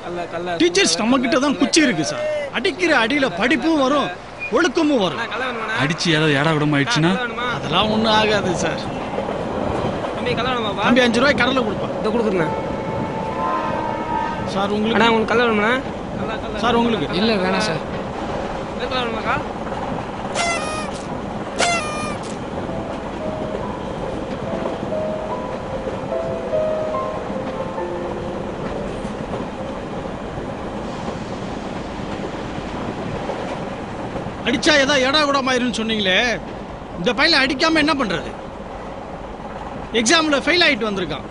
கல்ல கல்ல டீச்சர்ஸ் நம்ம கிட்ட தான் குச்சி இருக்கு சார் அடிக்கிற அடியில படிப்பும் வரும் ஒழுக்கமும் வரும் கல்ல வேணுமாண்ணா அடிச்சு ஏதாவது ஏடா விட ஆயிடுச்சுன்னா கல்ல வேணுமா அதெல்லாம் ஒண்ணும் ஆகாது சார் தம்பி கல்ல வேணுமாப்பா தம்பி அஞ்சு ரூபாய் கடலை கொடுப்பேன் இதை கொடுக்குறேண்ணா சார் உங்களுக்கு அண்ணா உங்களுக்கு கல்ல வேணுமாண்ணா கல்ல கல்ல சார் உங்களுக்கு இல்லை வேணாம் சார் கல்ல வேணுமாக்கா அடிச்சா ஏதாவது எடா கூட ஆயிருன்னு சொன்னீங்களே இந்த பையனை அடிக்காம என்ன பண்றது எக்ஸாம்ல ஃபெயில் ஆயிட்டு வந்திருக்கான்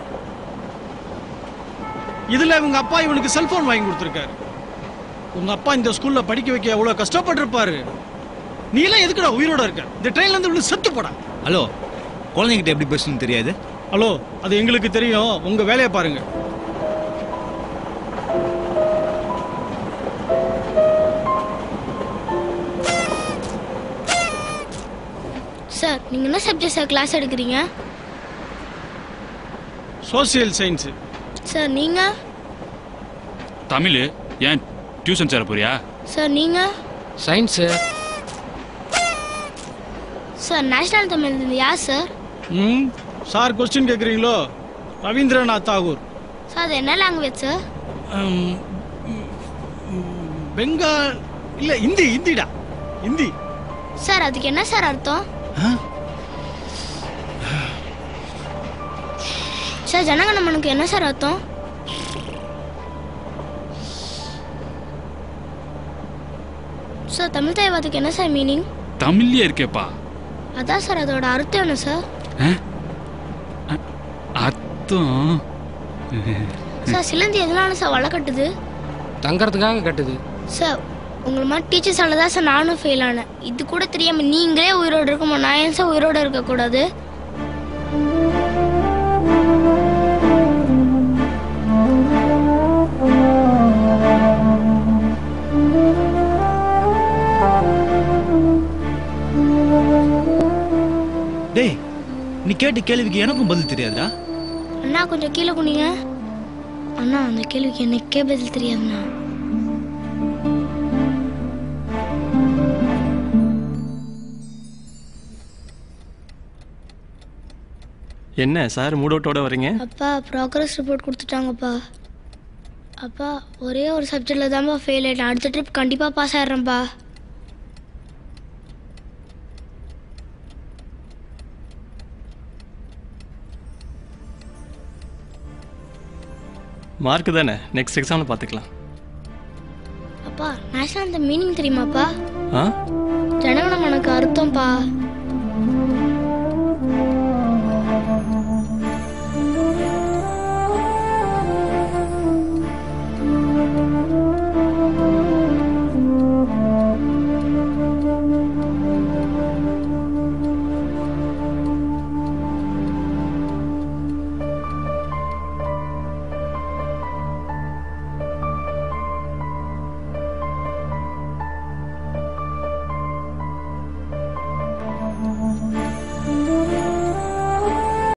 இதுல இவங்க அப்பா இவனுக்கு செல்போன் வாங்கி கொடுத்துருக்காரு உங்க அப்பா இந்த ஸ்கூல்ல படிக்க வைக்க எவ்வளவு கஷ்டப்பட்டிருப்பாரு நீ எல்லாம் எதுக்குடா உயிரோட இருக்க இந்த ட்ரெயின்ல இருந்து இவ்வளவு செத்து போடா ஹலோ குழந்தைங்கிட்ட எப்படி பேசணும்னு தெரியாது ஹலோ அது எங்களுக்கு தெரியும் உங்க வேலையை பாருங்க சார் நீங்கள் என்ன சப்ஜெக்ட் சார் கிளாஸ் எடுக்கிறீங்க சோசியல் சயின்ஸ் சார் நீங்கள் தமிழ் ஏன் டியூஷன் சேர போறியா சார் நீங்கள் சயின்ஸு சார் நேஷனல் தமிழ் இருந்து யார் சார் ம் சார் கொஸ்டின் கேட்குறீங்களோ ரவீந்திரநாத் தாகூர் சார் அது என்ன லாங்குவேஜ் சார் ம், ம், பெங்கால் இல்ல இந்தி இந்திடா இந்தி சார் அதுக்கு என்ன சார் அர்த்தம் சார் ஜனகணமனுக்கு என்ன சார் அர்த்தம் சார் தமிழ் தேவாத்துக்கு என்ன சார் மீனிங் தமிழ்லயே இருக்கேப்பா அதான் சார் அதோட அர்த்தம் என்ன சார் அர்த்தம் சார் சிலந்தி எதனால சார் வலை கட்டுது தங்கறதுக்காக கட்டுது சார் உங்களை மாதிரி டீச்சர்ஸால தான் சார் நானும் ஃபெயில் ஆனேன் இது கூட தெரியாம நீங்களே உயிரோடு இருக்குமா நான் ஏன் சார் உயிரோடு இருக்கக்கூடாது டேய் நீ கேட்ட கேள்விக்கு எனக்கும் பதில் தெரியாதுடா அண்ணா கொஞ்சம் கீழே குனிங்க அண்ணா அந்த கேள்விக்கு எனக்கே பதில் தெரியாதுண்ணா என்ன சார் மூடோட்டோட வரீங்க அப்பா ப்ராக்ரஸ் ரிப்போர்ட் கொடுத்துட்டாங்கப்பா அப்பா ஒரே ஒரு சப்ஜெக்டில் தான்ப்பா ஃபெயில் ஆயிட்டேன் அடுத்த ட்ரிப் கண்டிப்பாக பாஸ் ஆயிடுறேன்ப்பா மார்க் தானே நெக்ஸ்ட் எக்ஸாமில் பார்த்துக்கலாம் அப்பா நேஷனல் அந்த மீனிங் தெரியுமாப்பா ஆ ஜனகணமனுக்கு அர்த்தம்ப்பா